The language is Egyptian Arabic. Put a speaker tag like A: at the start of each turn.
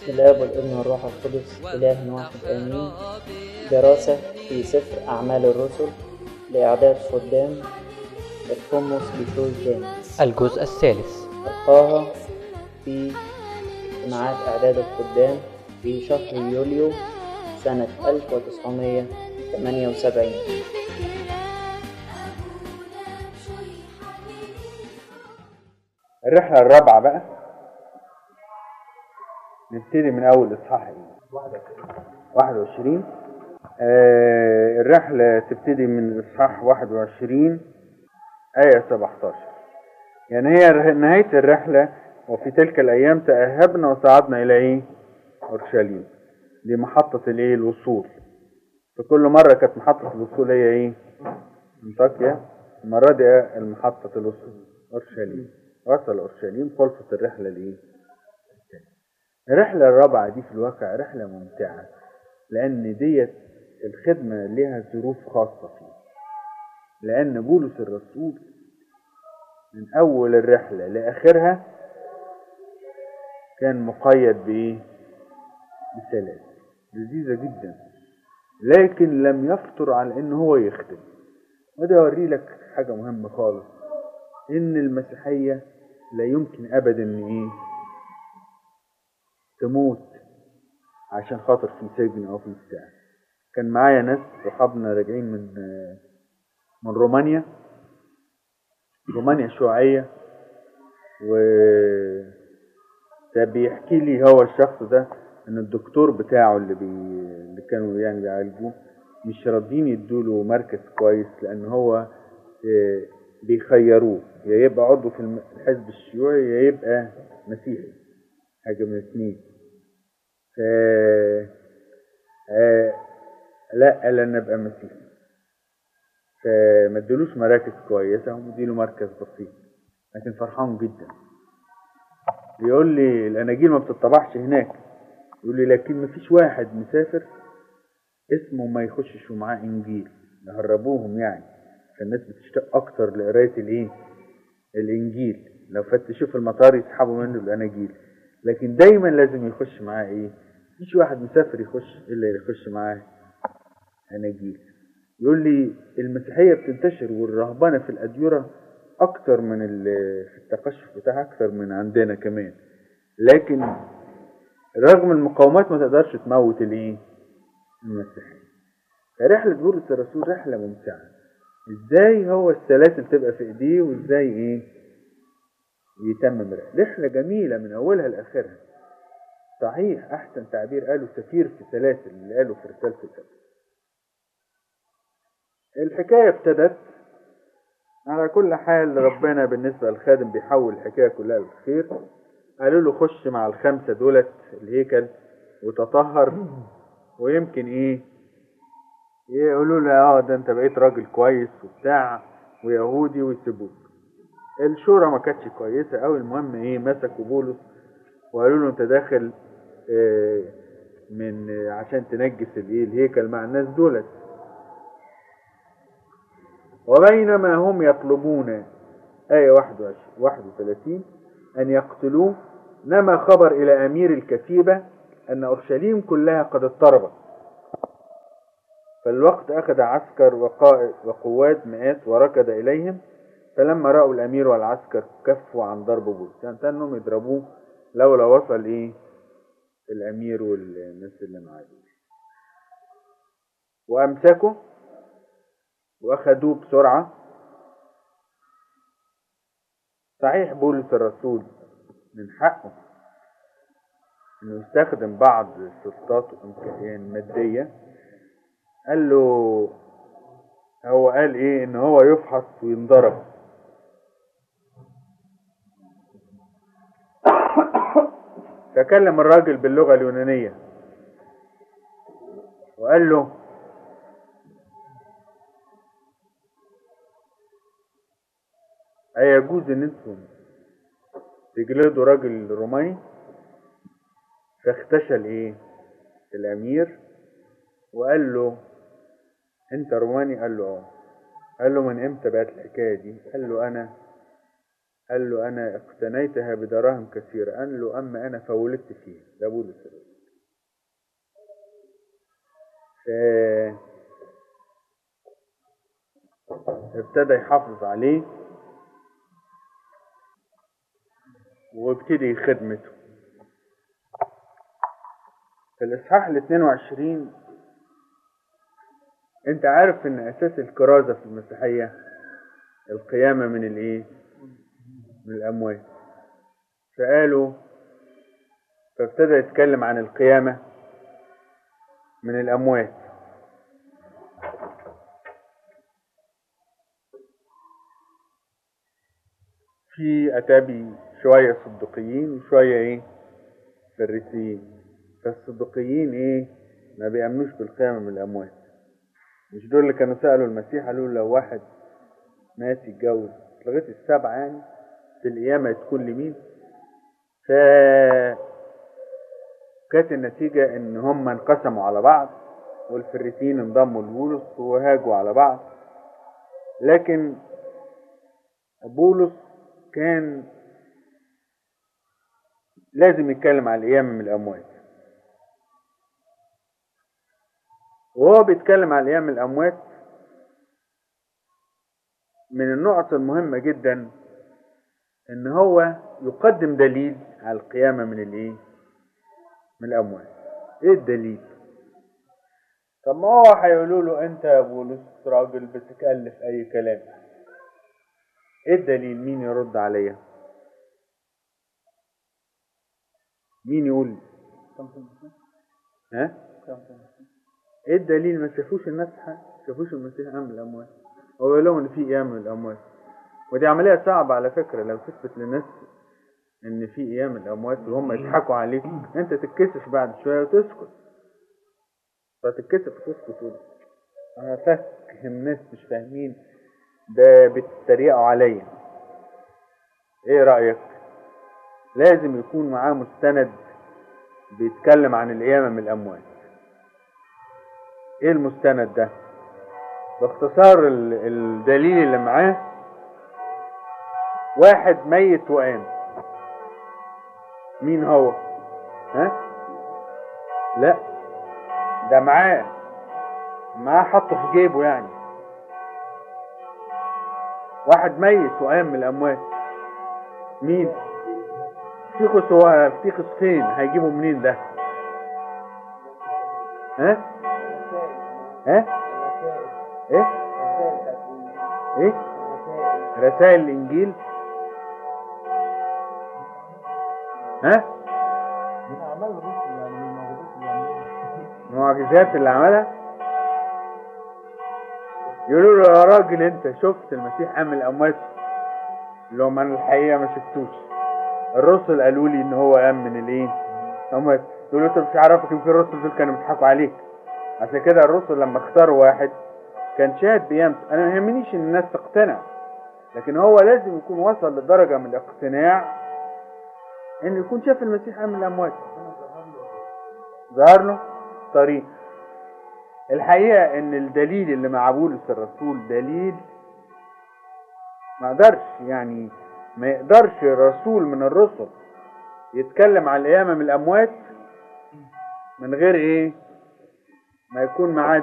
A: الآب والابن والروح القدس إله واحد آمين دراسة في سفر أعمال الرسل لإعداد خدام القمص بشوي جامع
B: الجزء الثالث
A: ألقاها في اجتماعات إعداد الخدام في شهر يوليو سنة 1978
C: الرحلة الرابعة بقى نبتدي من أول إصحاح إيه؟ 21 آه الرحلة تبتدي من إصحاح 21 آية 17 يعني هي نهاية الرحلة وفي تلك الأيام تأهبنا وصعدنا إلى إيه؟ أورشليم دي محطة الإيه؟ الوصول فكل مرة كانت محطة الوصول هي إيه؟ انطاكيا المرة دي المحطة الوصول أورشليم وصل أورشليم خلصت الرحلة لإيه؟ الرحلة الرابعة دي في الواقع رحلة ممتعة لأن ديت الخدمة لها ظروف خاصة فيه لأن بولس الرسول من أول الرحلة لآخرها كان مقيد بإيه؟ بسلام لذيذة جدا لكن لم يفطر على إن هو يخدم وده يوري لك حاجة مهمة خالص إن المسيحية لا يمكن أبدا إن إيه؟ تموت عشان خاطر في سجن أو في بتاع كان معايا ناس صحابنا راجعين من من رومانيا رومانيا شيوعية و فبيحكي لي هو الشخص ده ان الدكتور بتاعه اللي بي... اللي كانوا يعني بيعالجوه مش راضيين يدوله مركز كويس لان هو بيخيروه يا يبقى عضو في الحزب الشيوعي يا يبقى مسيحي حاجة من الاثنين ف لا قال انا ابقى مسيحي فما ادلوش مراكز كويسه ومديله مركز بسيط لكن فرحان جدا بيقول لي الاناجيل ما بتطبعش هناك يقول لي لكن ما فيش واحد مسافر اسمه ما يخشش ومعاه انجيل يهربوهم يعني فالناس بتشتاق اكتر لقرايه الايه الانجيل لو فتشوه في المطار يسحبوا منه الاناجيل لكن دايما لازم يخش معاه ايه مفيش واحد مسافر يخش الا يخش معاه اناجيل يقول لي المسيحيه بتنتشر والرهبنه في الاديره اكتر من في التقشف بتاعها اكتر من عندنا كمان لكن رغم المقاومات ما تقدرش تموت الايه المسيحيه فرحله بولس الرسول رحله ممتعه ازاي هو السلاسل تبقى في ايديه وازاي ايه يتمم رحله رحله جميله من اولها لاخرها صحيح احسن تعبير قاله سفير في سلاسل اللي قاله في رساله الاب الحكايه ابتدت على كل حال ربنا بالنسبه للخادم بيحول الحكايه كلها للخير قالوا له خش مع الخمسه دولت الهيكل وتطهر ويمكن ايه يقولوا له اه ده انت بقيت راجل كويس وبتاع ويهودي ويسيبوك الشورى ما كانتش كويسه قوي المهم ايه مسكوا بولس وقالوا له انت داخل اه من اه عشان تنجس الايه الهيكل مع الناس دولت وبينما هم يطلبون آية 31 أن يقتلوه نما خبر إلى أمير الكتيبة أن أورشليم كلها قد اضطربت فالوقت أخذ عسكر وقائد وقوات مئات وركض إليهم فلما رأوا الأمير والعسكر كفوا عن ضرب بولس يعني أنهم يضربوه لولا وصل إيه الأمير والناس اللي معاه وأمسكوا وأخذوه بسرعة صحيح بولس الرسول من حقه انه يستخدم بعض سلطاته المادية قال له هو قال ايه ان هو يفحص وينضرب فكلم الراجل باللغة اليونانية وقال له أيجوز إن أنتم تجلدوا راجل روماني فاختشى الإيه؟ الأمير وقال له أنت روماني؟ قال له أه قال له من إمتى بقت الحكاية دي؟ قال له أنا قال له أنا اقتنيتها بدراهم كثيرة قال له أما أنا فولدت فيها ده بولس الرسول ف- ابتدى يحافظ عليه وابتدي خدمته في الإصحاح ال 22 أنت عارف إن أساس الكرازة في المسيحية القيامة من الإيه؟ من الأموات فقالوا فابتدى يتكلم عن القيامة من الأموات في أتابي شوية صدقيين وشوية إيه فريسيين فالصدقيين إيه ما بيأمنوش بالقيامة من الأموات مش دول اللي كانوا سألوا المسيح قالوا له لو واحد مات يتجوز لغاية السبعة يعني في القيامة تكون لمين ف كانت النتيجة إن هم انقسموا على بعض والفريسيين انضموا لبولس وهاجوا على بعض لكن بولس كان لازم يتكلم على القيامة من الأموات وهو بيتكلم على القيامة من الأموات من النقط المهمة جدا إن هو يقدم دليل على القيامة من الإيه؟ من الأموات. إيه الدليل؟ طب ما هو هيقولوا له أنت يا بولس راجل بتتألف أي كلام. إيه الدليل؟ مين يرد عليا؟ مين يقول؟ ها؟ ايه الدليل ما شافوش الناس حق شافوش المسيح قام من الاموات هو يقول لهم ان في قيام من الاموات ودي عمليه صعبه على فكره لو تثبت للناس ان في قيام من الاموات وهم يضحكوا عليك انت تتكسف بعد شويه وتسكت فتتكسف وتسكت وتقول انا فاهم ناس مش فاهمين ده بيتريقوا عليا ايه رايك لازم يكون معاه مستند بيتكلم عن القيامه من الاموات ايه المستند ده باختصار ال- الدليل اللي معاه واحد ميت وقام مين هو ها لا ده معاه معاه حطه في جيبه يعني واحد ميت وقام من الاموات مين تيخس هو تيخس فين هيجيبه منين ده ها ها ايه ايه رسائل الانجيل ها المعجزات اللي عملها يقولوا له يا راجل انت شفت المسيح قام من الاموات لو ما انا الحقيقه ما شفتوش الرسل قالوا لي ان هو قام من الايه اموات يقولوا انت مش عارفك يمكن الرسل دول كانوا بيضحكوا عليك عشان كده الرسل لما اختاروا واحد كان شاهد بقيامته انا ما يهمنيش ان الناس تقتنع لكن هو لازم يكون وصل لدرجه من الاقتناع انه يكون شاف المسيح قام من الاموات ظهر له طريق الحقيقه ان الدليل اللي مع بولس الرسول دليل ما قدرش يعني ما يقدرش رسول من الرسل يتكلم على القيامه من الاموات من غير ايه ما يكون معاه